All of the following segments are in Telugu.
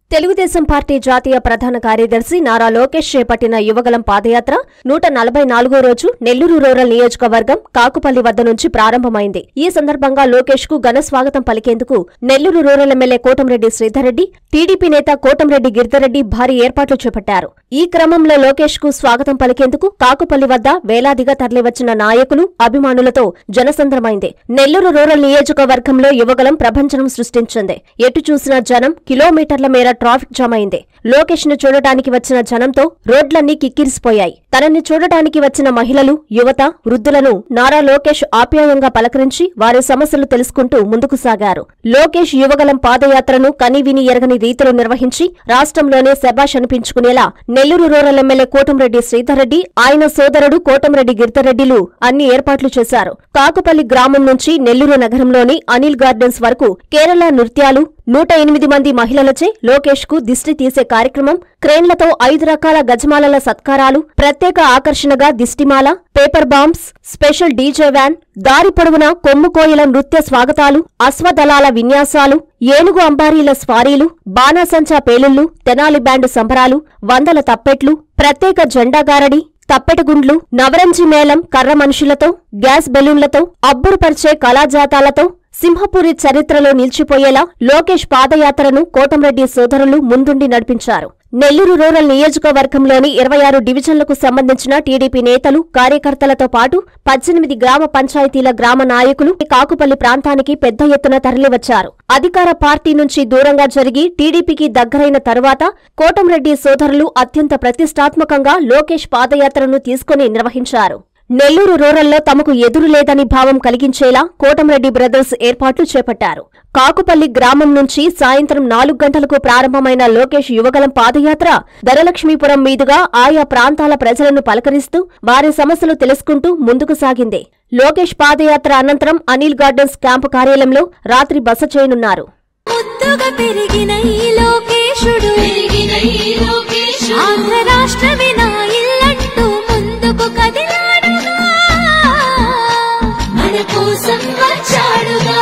తెలుగుదేశం పార్టీ జాతీయ ప్రధాన కార్యదర్శి నారా లోకేష్ చేపట్టిన యువగలం పాదయాత్ర నూట నలభై నాలుగో రోజు నెల్లూరు రూరల్ నియోజకవర్గం కాకుపల్లి వద్ద నుంచి ప్రారంభమైంది ఈ సందర్భంగా లోకేష్ కు ఘన స్వాగతం పలికేందుకు Nellore rural MLA Kotamreddy Sridhar Reddy TDP నేత కోటంరెడ్డి గిరిధర్రెడ్డి భారీ ఏర్పాట్లు చేపట్టారు ఈ క్రమంలో లోకేష్ కు స్వాగతం పలికేందుకు కాకుపల్లి వద్ద వేలాదిగా తరలివచ్చిన నాయకులు అభిమానులతో జనసంద్రమైంది నెల్లూరు రూరల్ నియోజకవర్గంలో యువగలం ప్రభంజనం సృష్టించింది ఎటు చూసినా జనం కిలోమీటర్ల మేర ట్రాఫిక్ జామ్ అయింది లోకేష్ ను చూడటానికి వచ్చిన జనంతో రోడ్లన్నీ కిక్కిరిసిపోయాయి తనని చూడటానికి వచ్చిన మహిళలు యువత వృద్ధులను నారా లోకేష్ ఆప్యాయంగా పలకరించి వారి సమస్యలు తెలుసుకుంటూ ముందుకు సాగారు లోకేష్ యువగలం పాదయాత్రను కనీవిని ఎరగని రీతిలో నిర్వహించి రాష్ట్రంలోనే శబాష్ అనిపించుకునేలా నెల్లూరు రూరల్ ఎమ్మెల్యే కోటంరెడ్డి శ్రీధర్రెడ్డి ఆయన సోదరుడు కోటంరెడ్డి గిరిధర్రెడ్డిలు అన్ని ఏర్పాట్లు చేశారు కాకుపల్లి గ్రామం నుంచి నెల్లూరు నగరంలోని అనిల్ గార్డెన్స్ వరకు కేరళ నృత్యాలు నూట ఎనిమిది మంది మహిళలచే లోకేష్ కు దిష్టి తీసే కార్యక్రమం క్రేన్లతో ఐదు రకాల గజమాలల సత్కారాలు ప్రత్యేక ఆకర్షణగా దిష్టిమాల paper bombs special DJ van దారి పొడవున కొమ్ముకోయిల నృత్య స్వాగతాలు అశ్వదళాల విన్యాసాలు ఏనుగు అంబారీల స్వారీలు బాణాసంచా పేలుళ్లు తెనాలి బ్యాండ్ సంబరాలు వందల తప్పెట్లు ప్రత్యేక జెండాగారడి తప్పెటగుండ్లు నవరంజి మేళం కర్ర మనుషులతో గ్యాస్ బెలూన్లతో అబ్బురుపరిచే కళాజాతాలతో సింహపురి చరిత్రలో నిలిచిపోయేలా లోకేష్ పాదయాత్రను కోటంరెడ్డి సోదరులు ముందుండి నడిపించారు నెల్లూరు రూరల్ నియోజకవర్గంలోని ఇరవై ఆరు డివిజన్లకు సంబంధించిన టీడీపీ నేతలు కార్యకర్తలతో పాటు పద్దెనిమిది గ్రామ పంచాయతీల గ్రామ నాయకులు కాకుపల్లి ప్రాంతానికి పెద్ద ఎత్తున తరలివచ్చారు అధికార పార్టీ నుంచి దూరంగా జరిగి టీడీపీకి దగ్గరైన తరువాత కోటంరెడ్డి సోదరులు అత్యంత ప్రతిష్టాత్మకంగా లోకేష్ పాదయాత్రను తీసుకుని నిర్వహించారు నెల్లూరు రూరల్లో తమకు ఎదురు లేదని భావం కలిగించేలా కోటంరెడ్డి బ్రదర్స్ ఏర్పాట్లు చేపట్టారు కాకుపల్లి గ్రామం నుంచి సాయంత్రం నాలుగు గంటలకు ప్రారంభమైన లోకేష్ యువగలం పాదయాత్ర ధనలక్ష్మీపురం మీదుగా ఆయా ప్రాంతాల ప్రజలను పలకరిస్తూ వారి సమస్యలు తెలుసుకుంటూ ముందుకు సాగింది లోకేష్ పాదయాత్ర అనంతరం అనిల్ గార్డెన్స్ క్యాంపు కార్యాలయంలో రాత్రి బస చేయనున్నారు ముద్దుగా పెరిగిన ఈ లోకేశుడు ఆంధ్ర రాష్ట్రమే నా ఇల్లంటూ ముందుకు కదిలాడుగా మన కోసం వచ్చాడుగా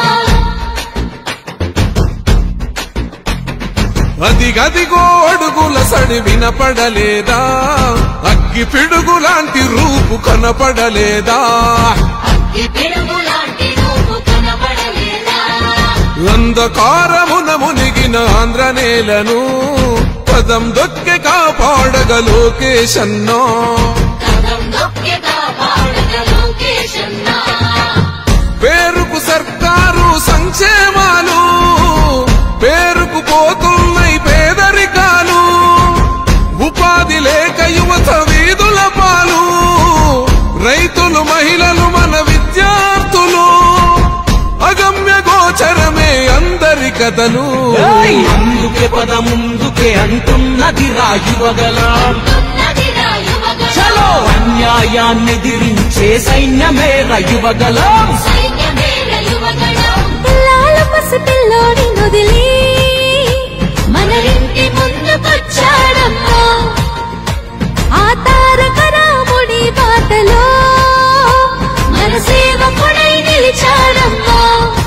అదిగదిగో అడుగుల సడి వినపడలేదా అగ్గి పిడుగులాంటి రూపు కనపడలేదా ఈ పిడుగులాంటి నువ్వు కనబడలేదా అంధకారమున మునిగిన ఆంధ్ర నేలను పదం దొక్కె కాపాడగ లోకేశన్నో కథం నొక్కి కాపాడగ లోకేశన్నా పేరుకు సర్కారు సంక్షేమాలు పేరుకు పోతున్నాయి పేదరికాలు ఉపాధి లేక యువత వీధుల పాలు రైతులు మహిళలు మన విద్యార్థులు అగమ్య గోచరమే అందరి కథలు ఏయ్! అందుకే పద ముందుకే అంటున్నది రాయువగలం నదిరా యువగణ చలో అన్యాయాన్ని ఎదిరించే సైన్యమే రయువగలం సైన్యమేర యువగణం పిల్లాల పసిపిల్లోని వదిలి మన ఇంటి ముందుకొచ్చాడమ్మా ఆ తారక రాముడి బాటలో మన సేవకుడై నిలిచాడమ్మా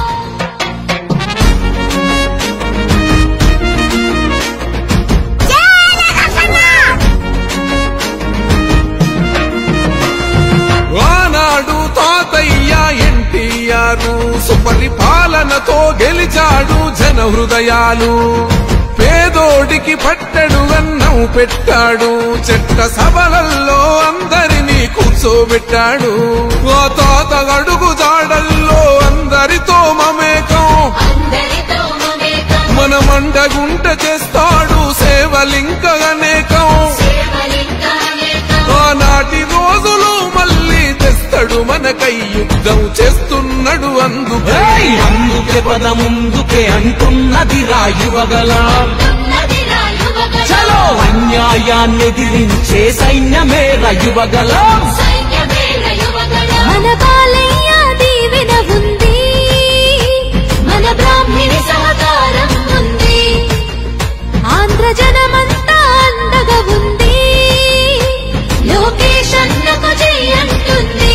ఆనాడు తాతయ్య ఎన్టీఆర్ సుపరిపాలనతో గెలిచాడు జన హృదయాలు పేదోడికి పట్టడు అన్నం పెట్టాడు చెట్ట సభలల్లో అందరినీ కూర్చోబెట్టాడు ఆ తాత అడుగు జాడల్లో అందరితో మమేకం అందరితో మమేకం మన మండగుంట చేస్తాడు సేవలింక అనేకం సేవలింకా అనేకం ఆనాటి రోజులు మళ్ళీ తెస్తాడు మనకై యుద్ధం చేస్తున్నాడు అందుకై ఏయ్! అందుకే పద ముందుకే అంటున్నది రాయువగలం నదిరా యువగణం చలో అన్యాయాన్ని ఎదిరించే సైన్యమే రయువగలం సైన్యమేర యువగణం మన బాలయ్య దీవెన ఉంది మన బ్రాహ్మిణి సహకారం ఉంది ఆంధ్ర జనమంతా అండగా ఉంది లోకేష్ అన్నకు జై అంటుంది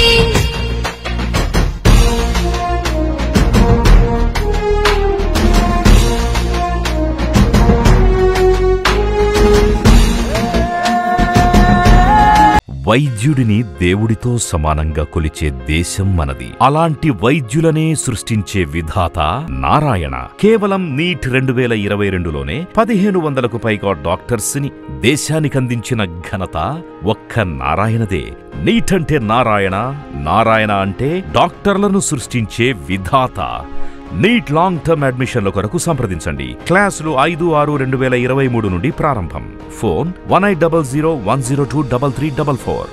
వైద్యుడిని దేవుడితో సమానంగా కొలిచే దేశం మనది అలాంటి వైద్యులనే సృష్టించే విధాత నారాయణ కేవలం నీట్ రెండు వేల ఇరవై రెండులోనే పదిహేను వందలకు పైగా డాక్టర్స్ ని దేశానికందించిన ఘనత ఒక్క నారాయణదే నీట్ అంటే నారాయణ నారాయణ అంటే డాక్టర్లను సృష్టించే విధాత నీట్ లాంగ్ టర్మ్ అడ్మిషన్ల కొరకు సంప్రదించండి క్లాసులు ఐదు ఆరు రెండు వేల ఇరవై మూడు నుండి ప్రారంభం phone one eight double zero one zero two double three double four